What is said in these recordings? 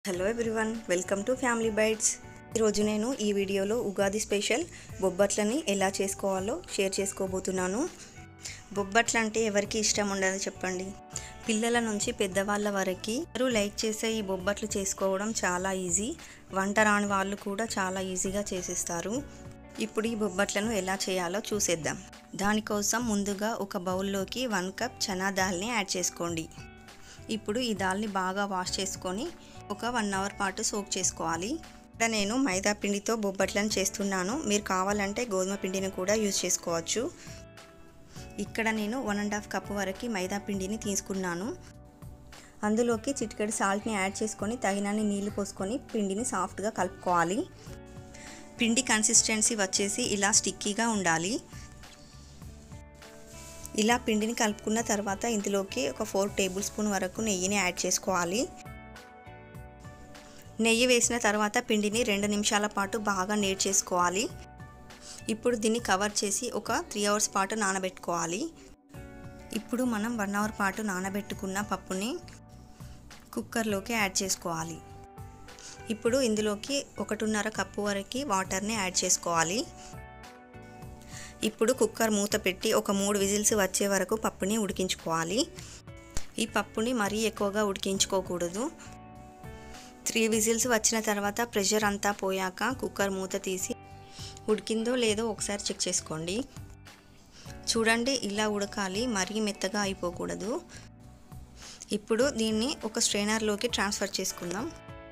hello everyone welcome to Family Bytes ఈరోజు నేను ఈ వీడియోలో ఉగాది స్పెషల్ బొబ్బట్లని ఎలా చేసుకోవాలో షేర్ చేసుకోబోతున్నాను బొబ్బట్లు అంటే ఎవరికి ఇష్టం ఉండదు చెప్పండి పిల్లల నుంచి పెద్దవాళ్ళ వరకు అందరూ లైక్ చేసే ఈ బొబ్బట్లు చేసుకోవడం చాలా ఈజీ వంట రాని వాళ్ళు కూడా చాలా ఈజీగా చేసేస్తారు ఇప్పుడు ఈ బొబ్బట్లను ఎలా చేయాలో చూసేద్దాం దానికోసం ముందుగా ఒక బౌల్లోకి వన్ కప్ చనా దాల్ని యాడ్ చేసుకోండి ఇప్పుడు ఈ దాల్ని బాగా వాష్ చేసుకొని ఒక వన్ అవర్ పాటు సోక్ చేసుకోవాలి ఇక్కడ నేను మైదా పిండితో బొబ్బట్లను చేస్తున్నాను మీరు కావాలంటే గోధుమ పిండిని కూడా యూజ్ చేసుకోవచ్చు ఇక్కడ నేను వన్ అండ్ హాఫ్ కప్ వరకు మైదా పిండిని తీసుకున్నాను అందులోకి చిటికెడు సాల్ట్ని యాడ్ చేసుకొని తగినన్ని నీళ్లు పోసుకొని పిండిని సాఫ్ట్గా కలుపుకోవాలి పిండి కన్సిస్టెన్సీ వచ్చేసి ఇలా స్టిక్కీగా ఉండాలి ఇలా పిండిని కలుపుకున్న తర్వాత ఇందులోకి ఒక ఫోర్ టేబుల్ స్పూన్ వరకు నెయ్యిని యాడ్ చేసుకోవాలి నెయ్యి వేసిన తర్వాత పిండిని రెండు నిమిషాల పాటు బాగా నేడ్ చేసుకోవాలి ఇప్పుడు దీన్ని కవర్ చేసి ఒక త్రీ అవర్స్ పాటు నానబెట్టుకోవాలి ఇప్పుడు మనం వన్ అవర్ పాటు నానబెట్టుకున్న పప్పుని కుక్కర్లోకి యాడ్ చేసుకోవాలి ఇప్పుడు ఇందులోకి ఒకటిన్నర కప్పు వరకు వాటర్ని యాడ్ చేసుకోవాలి ఇప్పుడు కుక్కర్ మూత పెట్టి ఒక మూడు విజిల్స్ వచ్చే వరకు పప్పుని ఉడికించుకోవాలి ఈ పప్పుని మరీ ఎక్కువగా ఉడికించుకోకూడదు త్రీ విజిల్స్ వచ్చిన తర్వాత ప్రెషర్ అంతా పోయాక కుక్కర్ మూత తీసి ఉడికిందో లేదో ఒకసారి చెక్ చేసుకోండి చూడండి ఇలా ఉడకాలి మరీ మెత్తగా అయిపోకూడదు ఇప్పుడు దీన్ని ఒక స్ట్రైనర్లోకి ట్రాన్స్ఫర్ చేసుకుందాం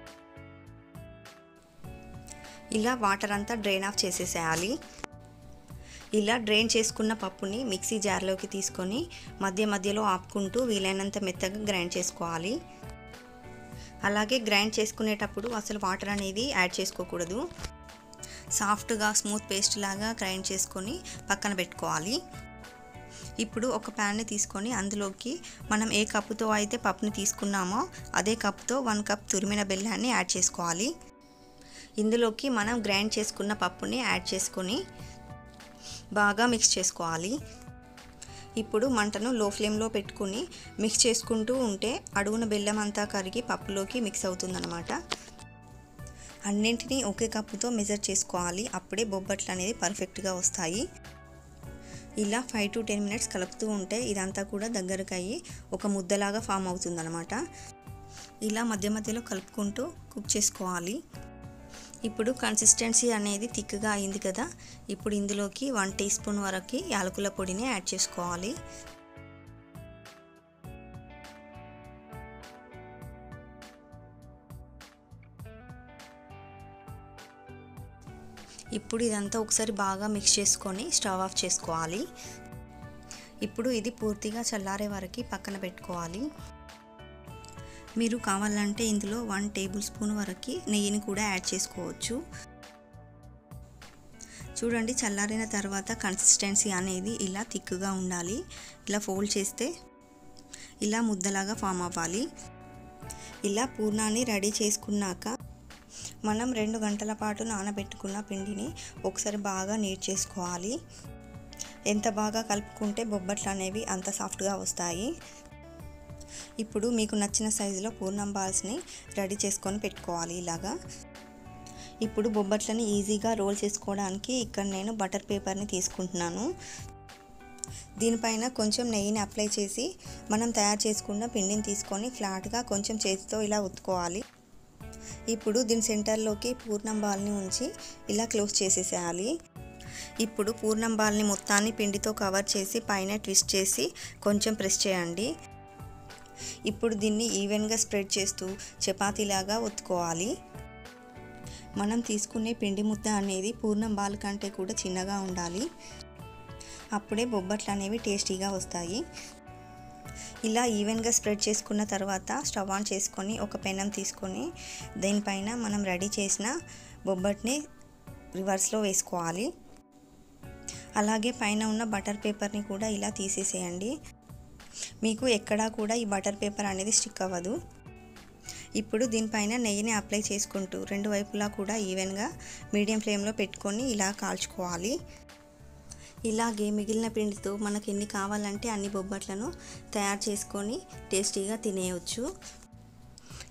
ఇలా వాటర్ అంతా డ్రైన్ ఆఫ్ చేసేసేయాలి ఇలా డ్రైన్ చేసుకున్న పప్పుని మిక్సీ జార్లోకి తీసుకొని మధ్య మధ్యలో ఆపుకుంటూ వీలైనంత మెత్తగా గ్రైండ్ చేసుకోవాలి అలాగే గ్రైండ్ చేసుకునేటప్పుడు అసలు వాటర్ అనేది యాడ్ చేసుకోకూడదు సాఫ్ట్గా స్మూత్ పేస్ట్ లాగా గ్రైండ్ చేసుకొని పక్కన పెట్టుకోవాలి ఇప్పుడు ఒక ప్యాన్ని తీసుకొని అందులోకి మనం ఏ కప్పుతో అయితే పప్పుని తీసుకున్నామో అదే కప్తో వన్ కప్ తురిమిన బెల్లాన్ని యాడ్ చేసుకోవాలి ఇందులోకి మనం గ్రైండ్ చేసుకున్న పప్పుని యాడ్ చేసుకొని బాగా మిక్స్ చేసుకోవాలి ఇప్పుడు మంటను లో ఫ్లేమ్లో పెట్టుకుని మిక్స్ చేసుకుంటూ ఉంటే అడుగున బెల్లం అంతా కరిగి పప్పులోకి మిక్స్ అవుతుందన్నమాట అన్నింటినీ ఒకే కప్పుతో మెజర్ చేసుకోవాలి అప్పుడే బొబ్బట్లు అనేది పర్ఫెక్ట్గా వస్తాయి ఇలా ఫైవ్ టు టెన్ మినిట్స్ కలుపుతూ ఉంటే ఇదంతా కూడా దగ్గరకు అయ్యి ఒక ముద్దలాగా ఫామ్ అవుతుందన్నమాట ఇలా మధ్య మధ్యలో కలుపుకుంటూ కుక్ చేసుకోవాలి ఇప్పుడు కన్సిస్టెన్సీ అనేది థిక్గా అయింది కదా ఇప్పుడు ఇందులోకి వన్ టీ స్పూన్ వరకు యాలకుల పొడిని యాడ్ చేసుకోవాలి ఇప్పుడు ఇదంతా ఒకసారి బాగా మిక్స్ చేసుకొని స్టవ్ ఆఫ్ చేసుకోవాలి ఇప్పుడు ఇది పూర్తిగా చల్లారే వరకు పక్కన పెట్టుకోవాలి మీరు కావాలంటే ఇందులో వన్ టేబుల్ స్పూన్ వరకు నెయ్యిని కూడా యాడ్ చేసుకోవచ్చు చూడండి చల్లారిన తర్వాత కన్సిస్టెన్సీ అనేది ఇలా థిక్గా ఉండాలి ఇలా ఫోల్డ్ చేస్తే ఇలా ముద్దలాగా ఫామ్ అవ్వాలి ఇలా పూర్ణాన్ని రెడీ చేసుకున్నాక మనం రెండు గంటల పాటు నానబెట్టుకున్న పిండిని ఒకసారి బాగా నీట్ చేసుకోవాలి ఎంత బాగా కలుపుకుంటే బొబ్బట్లు అనేవి అంత సాఫ్ట్గా వస్తాయి ఇప్పుడు మీకు నచ్చిన సైజులో పూర్ణం బాల్స్ని రెడీ చేసుకొని పెట్టుకోవాలి ఇలాగా ఇప్పుడు బొబ్బట్లని ఈజీగా రోల్ చేసుకోవడానికి ఇక్కడ నేను బటర్ పేపర్ని తీసుకుంటున్నాను దీనిపైన కొంచెం నెయ్యిని అప్లై చేసి మనం తయారు చేసుకున్న పిండిని తీసుకొని ఫ్లాట్గా కొంచెం చేతితో ఇలా ఉత్తుకోవాలి ఇప్పుడు దీని సెంటర్లోకి పూర్ణం బాల్ని ఉంచి ఇలా క్లోజ్ చేసేసేయాలి ఇప్పుడు పూర్ణం బాల్ని మొత్తాన్ని పిండితో కవర్ చేసి పైన ట్విస్ట్ చేసి కొంచెం ప్రెస్ చేయండి ఇప్పుడు దీన్ని ఈవెన్గా స్ప్రెడ్ చేస్తూ చపాతీలాగా ఒత్తుకోవాలి మనం తీసుకునే పిండి ముద్ద అనేది పూర్ణం బాల్ కంటే కూడా చిన్నగా ఉండాలి అప్పుడే బొబ్బట్లు అనేవి టేస్టీగా వస్తాయి ఇలా ఈవెన్గా స్ప్రెడ్ చేసుకున్న తర్వాత స్టవ్ ఆన్ చేసుకొని ఒక పెనం తీసుకొని దీనిపైన మనం రెడీ చేసిన బొబ్బట్ని రివర్స్లో వేసుకోవాలి అలాగే పైన ఉన్న బటర్ పేపర్ని కూడా ఇలా తీసేసేయండి మీకు ఎక్కడా కూడా ఈ బటర్ పేపర్ అనేది స్టిక్ అవ్వదు ఇప్పుడు దీనిపైన నెయ్యిని అప్లై చేసుకుంటూ రెండు వైపులా కూడా ఈవెన్గా మీడియం ఫ్లేమ్లో పెట్టుకొని ఇలా కాల్చుకోవాలి ఇలాగే మిగిలిన పిండితో మనకు ఎన్ని కావాలంటే అన్ని బొబ్బట్లను తయారు చేసుకొని టేస్టీగా తినేయవచ్చు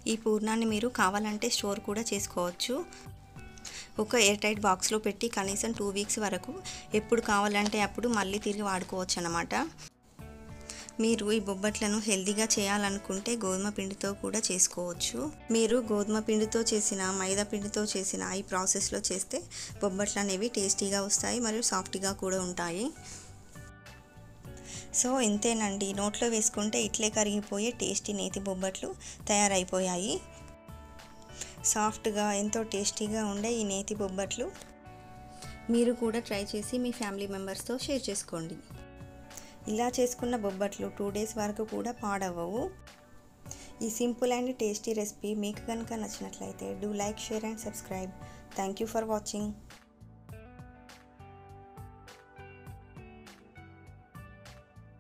ఈ పూర్ణాన్ని మీరు కావాలంటే స్టోర్ కూడా చేసుకోవచ్చు ఒక ఎయిర్ టైట్ బాక్స్లో పెట్టి కనీసం టూ వీక్స్ వరకు ఎప్పుడు కావాలంటే అప్పుడు మళ్ళీ తిరిగి వాడుకోవచ్చు అన్నమాట మీరు ఈ బొబ్బట్లను హెల్తీగా చేయాలనుకుంటే గోధుమ పిండితో కూడా చేసుకోవచ్చు మీరు గోధుమ పిండితో చేసిన మైదా పిండితో చేసిన ఈ ప్రాసెస్లో చేస్తే బొబ్బట్లు అనేవి టేస్టీగా వస్తాయి మరియు సాఫ్ట్గా కూడా ఉంటాయి సో ఇంతేనండి నోట్లో వేసుకుంటే ఇట్లే కరిగిపోయే టేస్టీ నేతి బొబ్బట్లు తయారైపోయాయి సాఫ్ట్గా ఎంతో టేస్టీగా ఉండే ఈ నేతి బొబ్బట్లు మీరు కూడా ట్రై చేసి మీ ఫ్యామిలీ మెంబర్స్తో షేర్ చేసుకోండి ఇలా చేసుకున్న బొబ్బట్లు టూ డేస్ వరకు కూడా పాడవవు ఈ సింపుల్ అండ్ టేస్టీ రెసిపీ మీకు కనుక నచ్చినట్లయితే do like share and subscribe thank you for watching